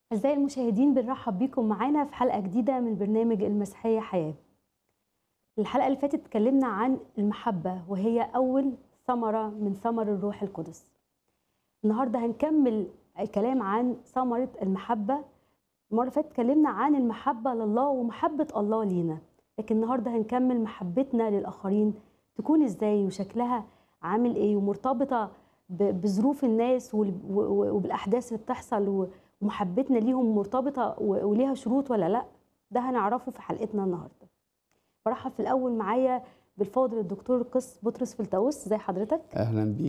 أعزائي المشاهدين بنرحب بيكم معانا في حلقة جديدة من برنامج المسيحية حياة. الحلقة اللي فاتت اتكلمنا عن المحبة وهي أول ثمرة من ثمر الروح القدس. النهاردة هنكمل الكلام عن ثمرة المحبة. المرة اللي فاتت اتكلمنا عن المحبة لله ومحبة الله لينا. لكن النهاردة هنكمل محبتنا للآخرين تكون ازاي وشكلها عامل ايه ومرتبطة ب- بظروف الناس وال- و- وبالأحداث اللي بتحصل ومحبتنا ليهم مرتبطة و- وليها شروط ولا لا ده هنعرفه في حلقتنا النهاردة برحب في الأول معايا بالفاضل الدكتور قس بطرس فلتاوس زي حضرتك اهلا بيك